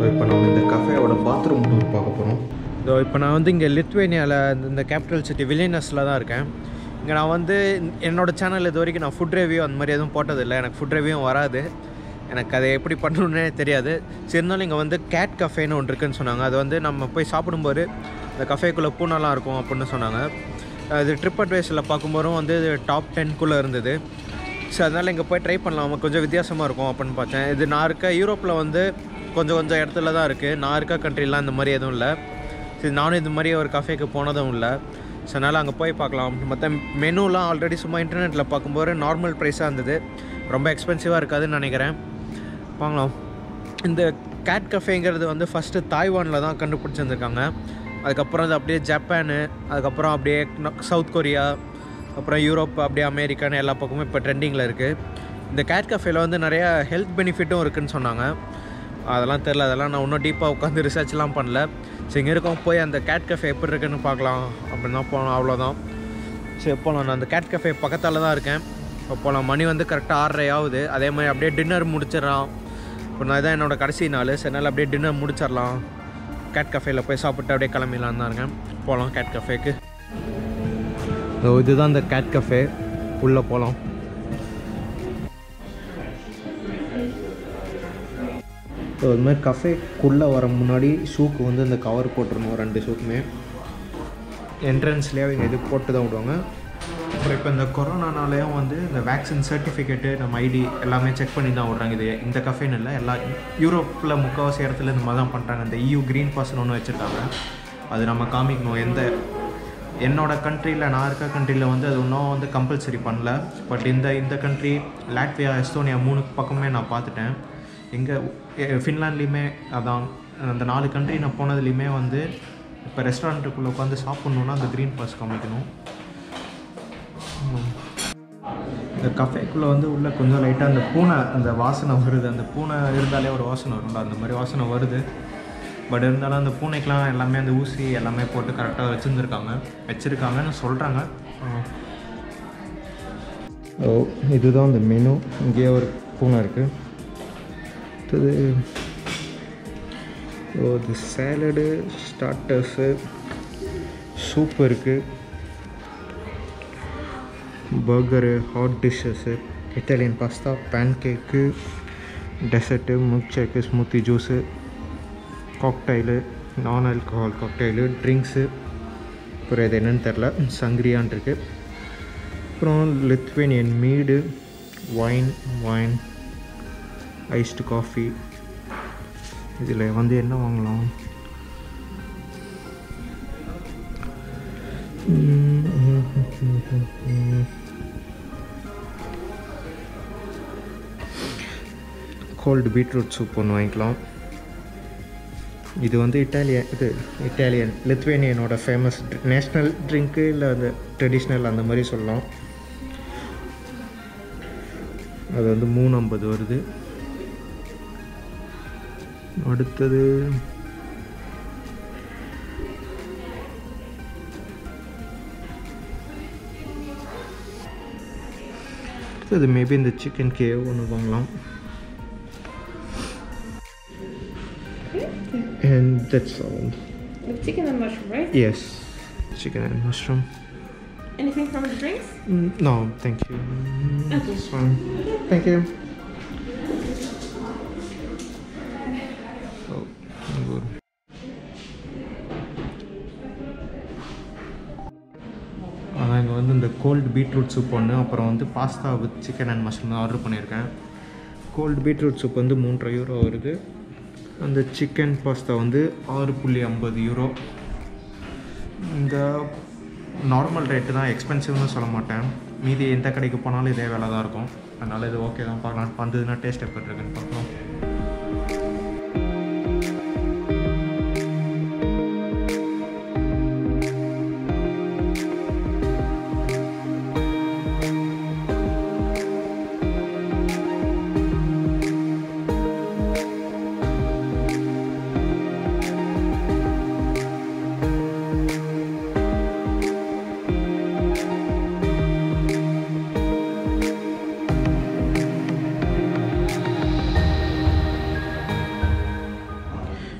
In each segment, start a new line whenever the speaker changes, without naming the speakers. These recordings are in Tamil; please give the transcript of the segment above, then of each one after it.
இப்போ நம்ம இந்த கஃபேயோட பாத்ரூம் டூர் பார்க்க போகிறோம் இதோ இப்போ நான் வந்து இங்கே லித்வேனியாவில் இந்த கேபிட்டல் சிட்டி வில்லியனஸில் தான் இருக்கேன் இங்கே நான் வந்து என்னோட சேனல் இது வரைக்கும் நான் ஃபுட் ரிவ்யூ அந்த மாதிரி எதுவும் போட்டதில்லை எனக்கு ஃபுட் ரிவ்யூவும் வராது எனக்கு அதை எப்படி பண்ணணுன்னே தெரியாது சரி இருந்தாலும் இங்கே வந்து கேட் கஃபேன்னு ஒன்று இருக்குன்னு சொன்னாங்க அது வந்து நம்ம போய் சாப்பிடும்போது இந்த கஃபேக்குள்ளே பூனெல்லாம் இருக்கும் அப்படின்னு சொன்னாங்க அது ட்ரிப் அட்வைஸில் பார்க்கும்போதும் வந்து டாப் டென்க்குள்ளே இருந்தது ஸோ அதனால் இங்கே போய் ட்ரை பண்ணலாம் கொஞ்சம் வித்தியாசமாக இருக்கும் அப்படின்னு பார்த்தேன் இது நான் இருக்க யூரோப்பில் வந்து கொஞ்சம் கொஞ்சம் இடத்துல தான் இருக்குது நான் இருக்க கண்ட்ரிலாம் இந்த மாதிரி எதுவும் இல்லை சரி நானும் இது மாதிரி ஒரு கஃபேக்கு போனதும் இல்லை ஸோ அதனால் அங்கே போய் பார்க்கலாம் மற்ற மெனுலாம் ஆல்ரெடி சும்மா இன்டர்நெட்டில் பார்க்கும்போது நார்மல் ப்ரைஸாக இருந்தது ரொம்ப எக்ஸ்பென்சிவாக இருக்காதுன்னு நினைக்கிறேன் வாங்கலாம் இந்த கேட் கஃபேங்கிறது வந்து ஃபஸ்ட்டு தாய்வானில் தான் கண்டுபிடிச்சிருந்துருக்காங்க அதுக்கப்புறம் அது அப்படியே ஜப்பானு அதுக்கப்புறம் அப்படியே ந- சவுத் கொரியா அப்புறம் யூரோப் அப்படியே அமெரிக்கான்னு எல்லா பக்கமும் இப்போ ட்ரெண்டிங்கில் இருக்குது இந்த கேட் கஃபேல வந்து நிறைய ஹெல்த் பெனிஃபிட்டும் இருக்குன்னு சொன்னாங்க அதெல்லாம் தெரில அதெல்லாம் நான் இன்னும் டீப்பாக உட்காந்து ரிசர்ச்லாம் பண்ணல சரி இங்கே இருக்கோம் போய் அந்த கேட் கஃபே எப்படி இருக்குன்னு பார்க்கலாம் அப்படின்னு தான் போனோம் அவ்வளோதான் சரி போகலாம் நான் அந்த கேட் கஃபே பக்கத்தால் தான் இருக்கேன் இப்போ போகலாம் மணி வந்து கரெக்டாக ஆறரை ஆகுது அதே மாதிரி அப்படியே டின்னர் முடிச்சிடலாம் இப்போ நான் இதான் என்னோட கடைசி நாள் சரி அதனால் அப்படியே டின்னர் முடிச்சிடலாம் கேட் கஃபேல போய் சாப்பிட்டு அப்படியே கிளம்பிடலாம் தான் இருக்கேன் போகலாம் கேட் கஃபேக்கு ஓ இதுதான் இந்த கேட் கஃபே உள்ளே போகலாம் ஸோ இது மாதிரி கஃபேக்குள்ளே வர முன்னாடி ஷூக்கு வந்து இந்த கவர் போட்டுருணும் ரெண்டு ஷூக்குமே என்ட்ரன்ஸ்லேயே அவங்க இது போட்டு தான் விடுவாங்க அப்புறம் இப்போ இந்த கொரோனானாலேயும் வந்து இந்த வேக்சின் சர்டிஃபிகேட்டு நம்ம ஐடி எல்லாமே செக் பண்ணி தான் விட்றாங்க இது இந்த கஃபேன்னு இல்லை எல்லா யூரோப்பில் முக்கால்வாசி இடத்துல இந்த மாதிரி தான் பண்ணுறாங்க இந்த EU க்ரீன் பாஸ்னு ஒன்று வச்சுருக்காங்க அது நம்ம காமிக்கணும் எந்த என்னோட கண்ட்ரியில் நான் இருக்க கண்ட்ரியில் வந்து அது இன்னும் வந்து கம்பல்சரி பண்ணல பட் இந்த இந்த கண்ட்ரி லாட்வியா எஸ்டோனியா மூணு பக்கமே நான் பார்த்துட்டேன் எங்கே ஃபின்லாண்ட்லேயுமே அதான் அந்த நாலு கண்ட்ரி நான் போனதுலேயுமே வந்து இப்போ ரெஸ்டாரண்ட்டுக்குள்ளே உட்காந்து சாப்பிட்ணுன்னா அந்த க்ரீன் பாஸ் காமிக்கணும் ம். இந்த கஃபேக்குள்ளே வந்து உள்ள கொஞ்சம் லைட்டாக அந்த பூனை அந்த வாசனை வருது அந்த பூனை இருந்தாலே ஒரு வாசனை வரும்ல அந்த மாதிரி வாசனை வருது பட் இருந்தாலும் அந்த பூனைக்கெலாம் எல்லாமே அந்த ஊசி எல்லாமே போட்டு கரெக்டாக வச்சுருந்துருக்காங்க வச்சுருக்காங்கன்னு சொல்கிறாங்க ஓ இதுதான் அந்த மெனு இங்கேயே ஒரு பூனை இருக்குது அடுத்தது ஓ இது சேலடு ஸ்டார்டர்ஸு சூப் இருக்குது burger hot dishes Italian pasta pan cake dessert milk shake smoothie juice cocktail non alcohol cocktail drinks அப்புறம் இது என்னன்னு தெரில சங்கிரியான் இருக்கு அப்புறம் Lithuanian mead wine wine iced coffee இதில் வந்து என்ன வாங்கலாம் கோல்டு பீட்ரூட் சூப் ஒன்று வாங்கிக்கலாம் இது வந்து இட்டாலியன் இது இட்டாலியன் லித்வேனியனோட ஃபேமஸ் நேஷ்னல் ட்ரிங்க்கு இல்லை அந்த ட்ரெடிஷ்னல் அந்த மாதிரி சொல்லலாம் அது வந்து மூணு ஐம்பது வருது அடுத்தது அடுத்தது மேபி இந்த சிக்கன் கேவ் ஒன்று வாங்கலாம் And that's all.
With chicken and mushroom, right?
Yes, chicken and mushroom.
Anything from the drinks?
Mm, no, thank you. Mm,
Okay.
It's fine. Thank you. Oh, good. அதான் இங்கே வந்து இந்த கோல்டு பீட்ரூட் சூப் ஒன்று அப்புறம் வந்து pasta with chicken and mushroom order பண்ணியிருக்கேன் கோல்டு பீட்ரூட் சூப் வந்து மூன்றரை யூரோ வருது அந்த சிக்கன் பாஸ்தா வந்து ஆறு புள்ளி ஐம்பது யூரோ இந்த நார்மல் ரேட்டு தான் எக்ஸ்பென்சிவ்னு சொல்ல மாட்டேன் மீதி எந்த கடைக்கு போனாலும் இதே வேலை தான் இருக்கும் அதனால் இது ஓகே தான் பார்க்கலாம் வந்ததுன்னா டேஸ்ட் எப்படி இருக்குன்னு பார்க்கலாம்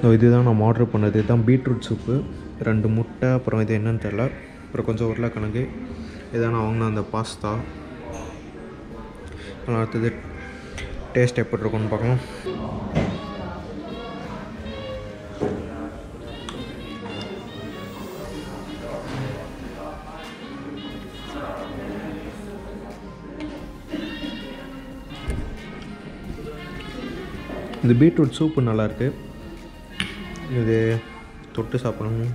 ஸோ இதுதான் நம்ம ஆர்டர் பண்ணது இதுதான் பீட்ரூட் சூப்பு ரெண்டு முட்டை அப்புறம் இது என்னன்னு தெரில அப்புறம் கொஞ்சம் உருளைக்கிழங்கு இதான் நான் வாங்கின அந்த பாஸ்தா அப்புறம் அடுத்தது டேஸ்ட் எப்படி இருக்கும்னு பார்க்கலாம் இந்த பீட்ரூட் சூப்பு நல்லாயிருக்கு இது தொட்டு சாப்பிடணும்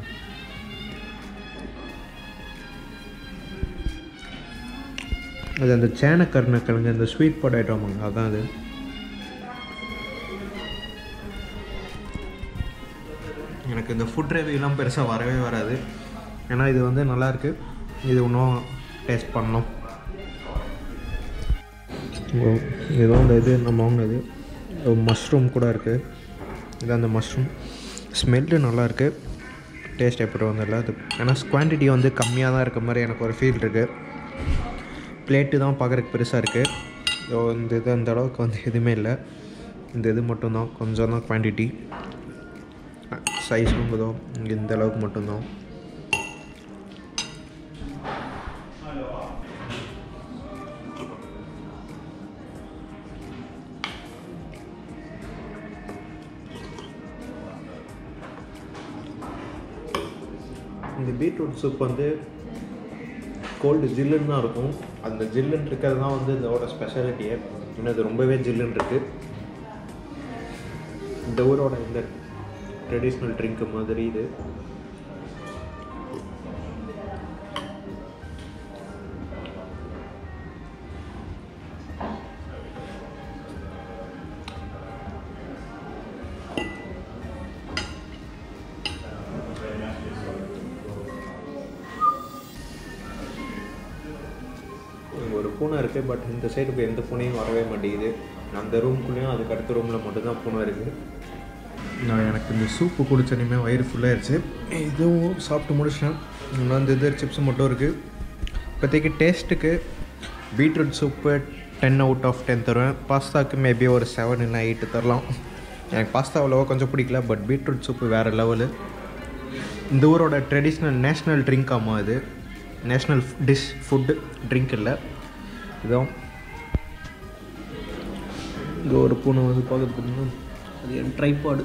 அது அந்த சேன கருணக்கிழங்கு அந்த ஸ்வீட் பொட்டேட்டோ மாங்க அதான் அது எனக்கு இந்த ஃபுட் ரிவ்யூலாம் பெருசாக வரவே வராது ஏன்னா இது வந்து நல்லாயிருக்கு இது இன்னும் டேஸ்ட் பண்ணணும் இதுதான் இந்த இது நம்ம வாங்கினது மஷ்ரூம் கூட இருக்குது இது அந்த மஷ்ரூம் ஸ்மெல்லு நல்லாயிருக்கு டேஸ்ட் எப்படி வந்தில்ல அது ஏன்னா குவான்டிட்டி வந்து கம்மியாக தான் இருக்க மாதிரி எனக்கு ஒரு ஃபீல் இருக்குது பிளேட்டு தான் பார்க்குறதுக்கு பெருசாக இருக்குது இந்த இது அந்த அளவுக்கு வந்து எதுவுமே இல்லை இந்த இது மட்டும்தான் கொஞ்சம் தான் குவான்டிட்டி சைஸும் இதோ இங்கே இந்த அளவுக்கு மட்டும்தான் இந்த பீட்ரூட் சூப் வந்து கோல்டு ஜில்லுன்னு தான் இருக்கும் அந்த ஜில்லுன்னு இருக்கிறது தான் வந்து இதோட ஸ்பெஷாலிட்டியே இன்னும் இது ரொம்பவே ஜில்லுன்னு இருக்குது இந்த ஊரோட இந்த ட்ரெடிஷ்னல் ட்ரிங்க் மாதிரி இது இங்க ஒரு பூனை இருக்குது பட் இந்த சைடு இப்போ எந்த பூனையும் வரவே மாட்டேங்குது அந்த ரூம்குள்ளேயும் அதுக்கு அடுத்த ரூமில் மட்டும்தான் பூனை இருக்குது நான் எனக்கு இந்த சூப்பு குடிச்சனையுமே வயிறு ஃபுல்லாகிடுச்சு இதுவும் சாப்பிட்டு முடிச்சிட்டேன் இன்னும் அந்த இது சிப்ஸ் மட்டும் இருக்குது இப்போதைக்கு டேஸ்ட்டுக்கு beetroot soup ten out of ten தருவேன் பாஸ்தாக்கு மேபி ஒரு செவன் இல்லை எயிட்டு தரலாம் எனக்கு பாஸ்தா அவ்வளோவா கொஞ்சம் பிடிக்கல பட் பீட்ரூட் சூப்பு வேறு லெவலு இந்த ஊரோட ட்ரெடிஷ்னல் நேஷ்னல் ட்ரிங்க் ஆமாம் இது நேஷ்னல் டிஷ் ஃபுட்டு ட்ரிங்க் இல்லை இதான் இங்கே ஒரு பூனை வந்து பார்க்குறதுக்கு அது என் ட்ரைபாடு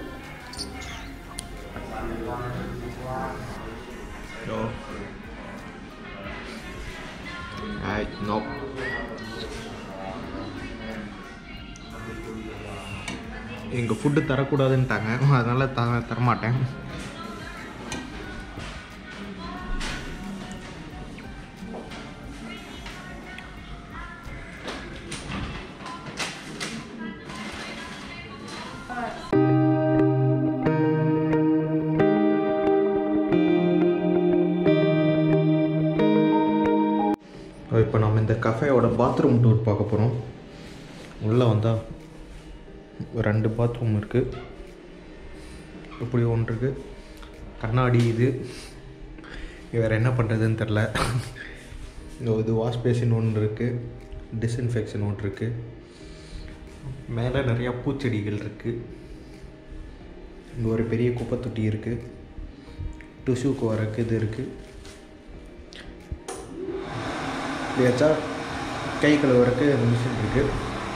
நோ எங்கள் ஃபுட்டு தரக்கூடாதுன்ட்டாங்க அதனால் த தரமாட்டேன் இப்போ நம்ம இந்த கஃபேயோட பாத்ரூம் டூர் பார்க்க போகிறோம் உள்ளே வந்தால் ரெண்டு பாத்ரூம் இருக்குது இப்படி ஒன்று இருக்குது கண்ணாடி இது வேறு என்ன பண்ணுறதுன்னு தெரில இது வாஷ் பேசின் ஒன்று இருக்குது டிஸ்இன்ஃபெக்ஷன் ஒன்று இருக்குது மேலே நிறையா பூச்செடிகள் இருக்குது இங்கே ஒரு பெரிய குப்பை தொட்டி இருக்குது டிஷ்யூக்கு வரக்கு இது இருக்குது இப்படி வச்சா கை கழுவுறக்கு மிஷின் இருக்குது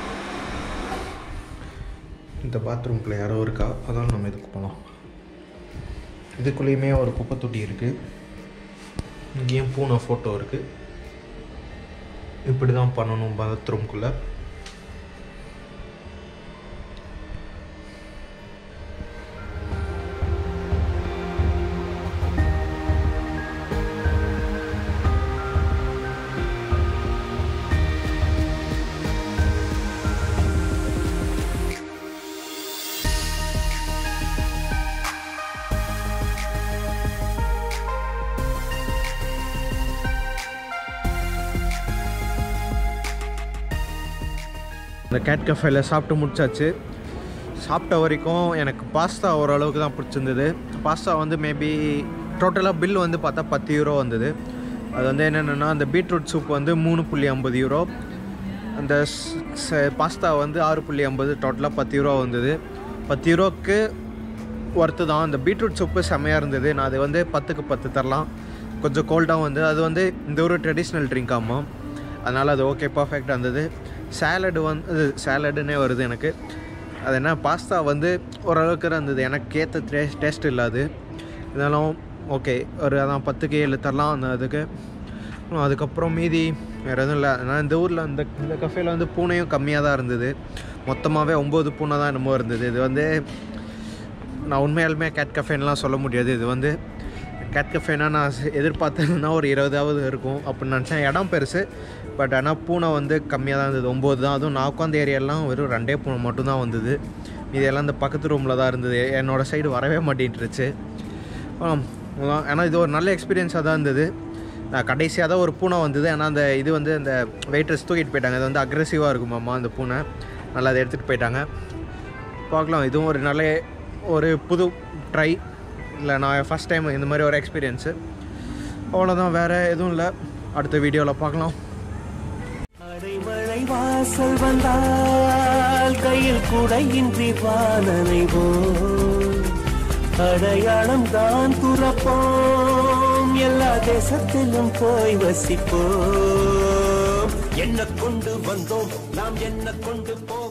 இந்த பாத்ரூம்குள்ளே யாரோ இருக்கா அதான் நம்ம இதுக்கு போகலாம் இதுக்குள்ளேயுமே ஒரு குப்பை தொட்டி இருக்குது இங்கேயும் பூனை ஃபோட்டோ இருக்குது இப்படி தான் பண்ணணும் பாத்ரூம்குள்ளே இந்த கேட் கஃபேல சாப்பிட்டு முடிச்சாச்சு சாப்பிட்ட வரைக்கும் எனக்கு பாஸ்தா ஓரளவுக்கு தான் பிடிச்சிருந்தது பாஸ்தா வந்து மேபி டோட்டலாக பில் வந்து பார்த்தா பத்து யூரோ வந்தது அது வந்து என்னென்னா அந்த பீட்ரூட் சூப் வந்து மூணு புள்ளி ஐம்பது யூரோ அந்த பாஸ்தா வந்து ஆறு புள்ளி ஐம்பது டோட்டலாக பத்து யூரோ வந்தது பத்து யூரோக்கு ஒர்த்து தான் அந்த பீட்ரூட் சூப்பு செம்மையாக இருந்தது நான் அது வந்து பத்துக்கு பத்து தரலாம் கொஞ்சம் கோல்டாகவும் வந்து அது வந்து இந்த ஒரு ட்ரெடிஷ்னல் ட்ரிங்க் ஆமாம் அதனால் அது ஓகே பர்ஃபெக்டாக இருந்தது சேலடு வந்து சேலடுன்னே வருது எனக்கு அது என்ன பாஸ்தா வந்து ஓரளவுக்கு இருந்தது எனக்கு ஏற்ற டேஸ்ட் டேஸ்ட் இல்லாது இருந்தாலும் ஓகே ஒரு அதான் பத்துக்கு ஏழு தரலாம் அந்த அதுக்கு அப்புறம் அதுக்கப்புறம் மீதி வேறு எதுவும் இல்லை நான் இந்த ஊரில் இந்த இந்த கஃபேல வந்து பூனையும் கம்மியாக தான் இருந்தது மொத்தமாகவே ஒம்பது பூனை தான் என்னமோ இருந்தது இது வந்து நான் உண்மையாலுமே கேட் கஃபேன்லாம் சொல்ல முடியாது இது வந்து கேட் கஃபேனா நான் ஸ்- எதிர்பார்த்ததுன்னா ஒரு இருபதாவது இருக்கும் அப்படின்னு நினச்சேன் இடம் பெருசு பட் ஆனால் பூனை வந்து கம்மியாக தான் இருந்தது ஒம்பது தான் அதுவும் நான் உட்காந்த ஏரியாலாம் வெறும் ரெண்டே பூனை மட்டும்தான் வந்தது இதெல்லாம் இந்த பக்கத்து ரூமில் தான் இருந்தது என்னோடய சைடு வரவே மாட்டேன்ட்டுருச்சு ஆம், அதான். ஏன்னா இது ஒரு நல்ல எக்ஸ்பீரியன்ஸாக தான் இருந்தது நான் கடைசியாக தான் ஒரு பூனை வந்தது ஏன்னா அந்த இது வந்து அந்த வெயிட்ரஸ் தூக்கிட்டு போயிட்டாங்க இது வந்து அக்ரெசிவாக இருக்குமாம்மா அந்த பூனை நல்லா அதை எடுத்துகிட்டு போயிட்டாங்க பார்க்கலாம் இதுவும் ஒரு நல்ல ஒரு புது ட்ரை இல்லை நான் ஃபஸ்ட் டைம் இந்த மாதிரி ஒரு எக்ஸ்பீரியன்ஸு அவ்வளோதான் வேறு எதுவும் இல்லை அடுத்த வீடியோவில் பார்க்கலாம்
அடைமழை வாசல் வந்தால் கையில் குடையின்றி வானனைவோ அடையாளம் தான் துறப்போம் எல்லா தேசத்திலும் போய் வசிப்போம் என்ன கொண்டு வந்தோம் நாம் என்ன கொண்டு போவோம்